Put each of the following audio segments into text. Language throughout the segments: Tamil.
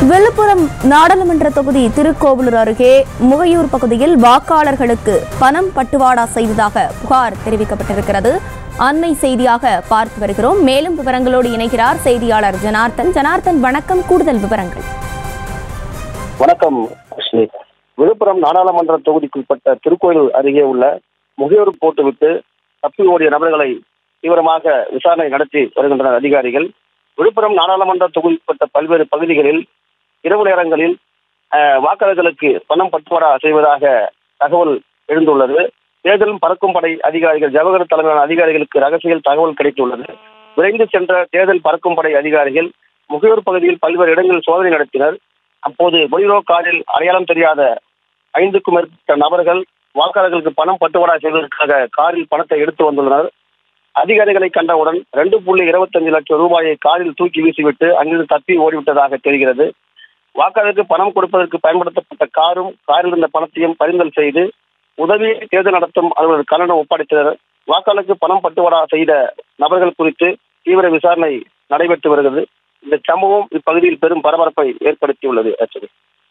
விழுப்புரம் நாடாளுமன்ற தொகுதி திருக்கோவிலூர் அருகே முகையூர் பகுதியில் வாக்காளர்களுக்கு பணம் பட்டுவாடா செய்ததாக புகார் தெரிவிக்கப்பட்டிருக்கிறது அண்மை செய்தியாக பார்த்து வருகிறோம் மேலும் விவரங்களோடு இணைகிறார் செய்தியாளர் ஜனார்த்தன் ஜனார்த்தன் வணக்கம் கூடுதல் விவரங்கள் வணக்கம் அஸ்வினி விழுப்புரம் நாடாளுமன்ற தொகுதிக்குட்பட்ட திருக்கோயில் அருகே உள்ள முகையூர் போட்டுவிட்டு தப்பி ஓடிய நபர்களை தீவிரமாக விசாரணை நடத்தி வருகின்றனர் அதிகாரிகள் விழுப்புரம் நாடாளுமன்ற தொகுதிக்குட்பட்ட பல்வேறு பகுதிகளில் இரவு நேரங்களில் அஹ், வாக்காளர்களுக்கு பணம் பட்டுவாடா செய்வதாக தகவல் எழுந்துள்ளது தேர்தல் பறக்கும் படை அதிகாரிகள் ஜவஹர் தலைமையிலான அதிகாரிகளுக்கு ரகசிய தகவல் கிடைத்துள்ளது விரைந்து சென்ற தேர்தல் பறக்கும் படை அதிகாரிகள் முகையூர் பகுதியில் பல்வேறு இடங்களில் சோதனை நடத்தினர் அப்போது பொலிரோ காரில் அடையாளம் தெரியாத ஐந்துக்கும் மேற்பட்ட நபர்கள் வாக்காளர்களுக்கு பணம் பட்டுவாடா செய்வதற்காக காரில் பணத்தை எடுத்து வந்துள்ளனர் அதிகாரிகளை கண்டவுடன் ரெண்டு புள்ளி இருபத்தஞ்சு லட்சம் ரூபாயை காரில் தூக்கி வீசிவிட்டு அங்கிருந்து தப்பி ஓடிவிட்டதாக தெரிகிறது வாக்காளருக்கு பணம் கொடுப்பதற்கு பயன்படுத்தப்பட்ட காரும் காரில் இருந்த பணத்தையும் பறிமுதல் செய்து உதவி தேர்தல் நடத்தும் அலுவலர் கலனம் ஒப்படைத்தனர் வாக்காளருக்கு பணம் பட்டுவாடா செய்த நபர்கள் குறித்து தீவிர விசாரணை நடைபெற்று வருகிறது இந்த சம்பவம் இப்பகுதியில் பெரும் பரபரப்பை ஏற்படுத்தியுள்ளது ஆக்சுவலி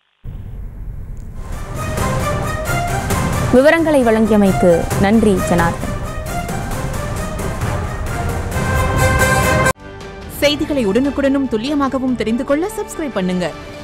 விவரங்களை வழங்கியமைக்கு நன்றி ஜனார்த்தன் செய்திகளை உடனுக்குடனும் துல்லியமாகவும் தெரிந்து கொள்ள சப்ஸ்கிரைப் பண்ணுங்க